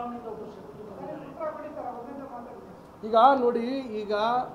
ಚುನಾವಣೆಯಿಂದ ಒಬ್ಬರು ಶತ್ರು ಬಂದಿದ್ದಾರೆ. ಈಗ ನೋಡಿ ಈಗ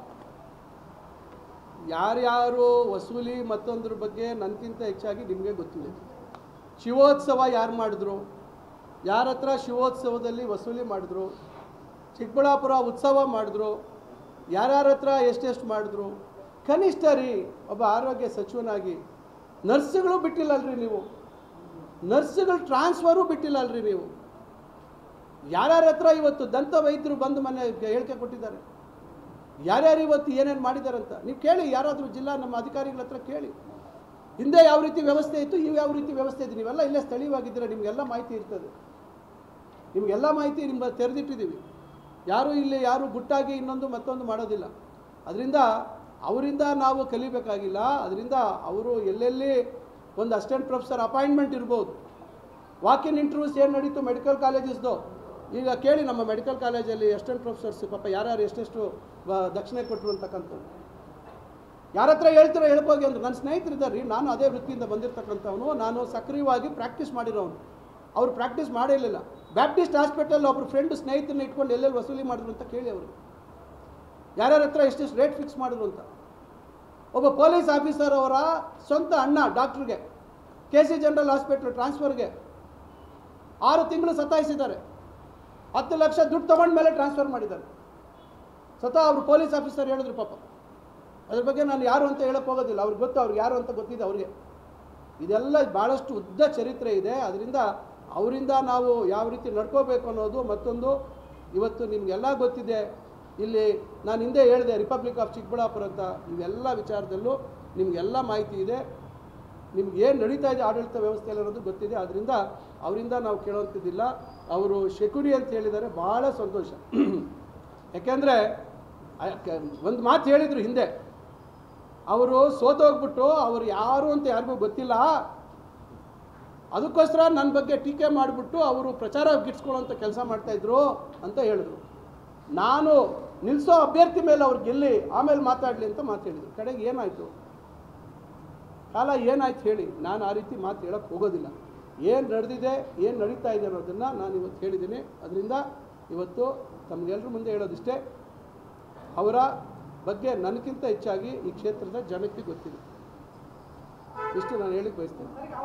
ಯಾರ್ಯಾರು ವಸೂಲಿ ಮತ್ತೊಂದ್ರ ಬಗ್ಗೆ ನನಗಿಂತ ಹೆಚ್ಚಾಗಿ ನಿಮಗೆ ಗೊತ್ತಿದೆ ಶಿವೋತ್ಸವ ಯಾರು ಮಾಡಿದ್ರು ಯಾರ ಹತ್ರ ಶಿವೋತ್ಸವದಲ್ಲಿ ವಸೂಲಿ ಮಾಡಿದ್ರು ಚಿಕ್ಕಬಳ್ಳಾಪುರ ಉತ್ಸವ ಮಾಡಿದ್ರು ಯಾರ್ಯಾರ ಹತ್ರ ಎಷ್ಟೆಷ್ಟು ಮಾಡಿದ್ರು ಕನಿಷ್ಠ ರೀ ಒಬ್ಬ ಆರೋಗ್ಯ ಸಚಿವನಾಗಿ ನರ್ಸ್ಗಳು ಬಿಟ್ಟಿಲ್ಲಲ್ರಿ ನೀವು ನರ್ಸ್ಗಳು ಟ್ರಾನ್ಸ್ಫರು ಬಿಟ್ಟಿಲ್ಲಲ್ರಿ ನೀವು ಯಾರ್ಯಾರ ಹತ್ರ ಇವತ್ತು ದಂತ ವೈದ್ಯರು ಬಂದು ಮನೆ ಹೇಳಿಕೆ ಕೊಟ್ಟಿದ್ದಾರೆ ಯಾರ್ಯಾರು ಇವತ್ತು ಏನೇನು ಮಾಡಿದಾರಂತ ನೀವು ಕೇಳಿ ಯಾರಾದರೂ ಜಿಲ್ಲಾ ನಮ್ಮ ಅಧಿಕಾರಿಗಳ ಹತ್ರ ಕೇಳಿ ಹಿಂದೆ ಯಾವ ರೀತಿ ವ್ಯವಸ್ಥೆ ಇತ್ತು ಈಗ ಯಾವ ರೀತಿ ವ್ಯವಸ್ಥೆ ಇದೆ ನೀವೆಲ್ಲ ಇಲ್ಲೇ ಸ್ಥಳೀಯವಾಗಿದ್ದರೆ ನಿಮಗೆಲ್ಲ ಮಾಹಿತಿ ಇರ್ತದೆ ನಿಮಗೆಲ್ಲ ಮಾಹಿತಿ ನಿಮ್ಮ ತೆರೆದಿಟ್ಟಿದ್ದೀವಿ ಯಾರು ಇಲ್ಲಿ ಯಾರು ಗುಟ್ಟಾಗಿ ಇನ್ನೊಂದು ಮತ್ತೊಂದು ಮಾಡೋದಿಲ್ಲ ಅದರಿಂದ ಅವರಿಂದ ನಾವು ಕಲಿಬೇಕಾಗಿಲ್ಲ ಅದರಿಂದ ಅವರು ಎಲ್ಲೆಲ್ಲಿ ಒಂದು ಅಸಿಸ್ಟೆಂಟ್ ಪ್ರೊಫೆಸರ್ ಅಪಾಯಿಂಟ್ಮೆಂಟ್ ಇರ್ಬೋದು ವಾಕ್ ಇನ್ ಇಂಟರ್ವ್ಯೂಸ್ ಏನು ನಡೀತು ಮೆಡಿಕಲ್ ಕಾಲೇಜಸ್ದು ಈಗ ಕೇಳಿ ನಮ್ಮ ಮೆಡಿಕಲ್ ಕಾಲೇಜಲ್ಲಿ ಅಸಿಸ್ಟೆಂಟ್ ಪ್ರೊಫೆಸರ್ಸ್ ಪಾಪ ಯಾರ್ಯಾರು ಎಷ್ಟೆಷ್ಟು ಬ- ದಕ್ಷಿಣೆ ಕೊಟ್ಟರು ಅಂತಕ್ಕಂಥದ್ದು ಯಾರ ಹತ್ರ ಹೇಳ್ತೀರೋ ಹೇಳ್ಬೋಗಿ ಅಂದ್ರೆ ನನ್ನ ಸ್ನೇಹಿತರಿದ್ದಾರೆ ರೀ ನಾನು ಅದೇ ವೃತ್ತಿಯಿಂದ ಬಂದಿರತಕ್ಕಂಥವನು ನಾನು ಸಕ್ರಿಯವಾಗಿ ಪ್ರಾಕ್ಟೀಸ್ ಮಾಡಿರೋನು ಅವರು ಪ್ರಾಕ್ಟೀಸ್ ಮಾಡಿರಲಿಲ್ಲ ಬ್ಯಾಪ್ಟಿಸ್ಟ್ ಹಾಸ್ಪಿಟಲ್ ಒಬ್ಬರು ಫ್ರೆಂಡ್ ಸ್ನೇಹಿತರನ್ನ ಇಟ್ಕೊಂಡು ಎಲ್ಲೆಲ್ಲಿ ವಸೂಲಿ ಮಾಡಿದ್ರು ಅಂತ ಕೇಳಿ ಅವರು ಯಾರ್ಯಾರ ಹತ್ರ ಎಷ್ಟೆಷ್ಟು ರೇಟ್ ಫಿಕ್ಸ್ ಮಾಡಿದ್ರು ಅಂತ ಒಬ್ಬ ಪೊಲೀಸ್ ಆಫೀಸರ್ ಅವರ ಸ್ವಂತ ಅಣ್ಣ ಡಾಕ್ಟ್ರಿಗೆ ಕೆ ಸಿ ಜನರಲ್ ಹಾಸ್ಪಿಟ್ಲ್ ಟ್ರಾನ್ಸ್ಫರ್ಗೆ ಆರು ತಿಂಗಳು ಸತಾಯಿಸಿದ್ದಾರೆ ಹತ್ತು ಲಕ್ಷ ದುಡ್ಡು ತಗೊಂಡ ಮೇಲೆ ಟ್ರಾನ್ಸ್ಫರ್ ಮಾಡಿದ್ದಾರೆ ಸ್ವತಃ ಅವರು ಪೊಲೀಸ್ ಆಫೀಸರ್ ಹೇಳಿದ್ರು ಪಾಪ ಅದ್ರ ಬಗ್ಗೆ ನಾನು ಯಾರು ಅಂತ ಹೇಳಕ್ಕೆ ಹೋಗೋದಿಲ್ಲ ಅವ್ರಿಗೆ ಗೊತ್ತು ಅವ್ರಿಗೆ ಯಾರು ಅಂತ ಗೊತ್ತಿದೆ ಅವ್ರಿಗೆ ಇದೆಲ್ಲ ಭಾಳಷ್ಟು ಉದ್ದ ಚರಿತ್ರೆ ಇದೆ ಅದರಿಂದ ಅವರಿಂದ ನಾವು ಯಾವ ರೀತಿ ನಡ್ಕೋಬೇಕು ಅನ್ನೋದು ಮತ್ತೊಂದು ಇವತ್ತು ನಿಮಗೆಲ್ಲ ಗೊತ್ತಿದೆ ಇಲ್ಲಿ ನಾನು ಹಿಂದೆ ಹೇಳಿದೆ ರಿಪಬ್ಲಿಕ್ ಆಫ್ ಚಿಕ್ಕಬಳ್ಳಾಪುರ ಅಂತ ಇವೆಲ್ಲ ವಿಚಾರದಲ್ಲೂ ನಿಮಗೆಲ್ಲ ಮಾಹಿತಿ ಇದೆ ನಿಮ್ಗೆ ಏನು ನಡೀತಾ ಇದೆ ಆಡಳಿತ ವ್ಯವಸ್ಥೆಯಲ್ಲಿ ಅನ್ನೋದು ಗೊತ್ತಿದೆ ಅದರಿಂದ ಅವರಿಂದ ನಾವು ಕೇಳೋಂಥದ್ದಿಲ್ಲ ಅವರು ಶಕುನಿ ಅಂತ ಹೇಳಿದ್ದಾರೆ ಭಾಳ ಸಂತೋಷ ಯಾಕೆಂದರೆ ಒಂದು ಮಾತು ಹೇಳಿದರು ಹಿಂದೆ ಅವರು ಸೋತೋಗ್ಬಿಟ್ಟು ಅವರು ಯಾರು ಅಂತ ಯಾರಿಗೂ ಗೊತ್ತಿಲ್ಲ ಅದಕ್ಕೋಸ್ಕರ ನನ್ನ ಬಗ್ಗೆ ಟೀಕೆ ಮಾಡಿಬಿಟ್ಟು ಅವರು ಪ್ರಚಾರ ಗಿಟ್ಸ್ಕೊಳ್ಳೋಂಥ ಕೆಲಸ ಮಾಡ್ತಾಯಿದ್ರು ಅಂತ ಹೇಳಿದ್ರು ನಾನು ನಿಲ್ಲಿಸೋ ಅಭ್ಯರ್ಥಿ ಮೇಲೆ ಅವ್ರು ಗೆಲ್ಲಿ ಆಮೇಲೆ ಮಾತಾಡಲಿ ಅಂತ ಮಾತು ಹೇಳಿದ್ರು ಕಡೆಗೆ ಏನಾಯಿತು ಕಾಲ ಏನಾಯ್ತು ಹೇಳಿ ನಾನು ಆ ರೀತಿ ಮಾತು ಹೇಳೋಕ್ಕೆ ಹೋಗೋದಿಲ್ಲ ಏನು ನಡೆದಿದೆ ಏನು ನಡೀತಾ ಇದೆ ಅನ್ನೋದನ್ನು ನಾನು ಇವತ್ತು ಹೇಳಿದ್ದೀನಿ ಅದರಿಂದ ಇವತ್ತು ತಮಗೆಲ್ಲರ ಮುಂದೆ ಹೇಳೋದಿಷ್ಟೇ ಅವರ ಬಗ್ಗೆ ನನಗಿಂತ ಹೆಚ್ಚಾಗಿ ಈ ಕ್ಷೇತ್ರದ ಜನಕ್ಕೆ ಗೊತ್ತಿದೆ ಇಷ್ಟು ನಾನು ಹೇಳಿಕ್ಕೆ ಬಯಸ್ತೇನೆ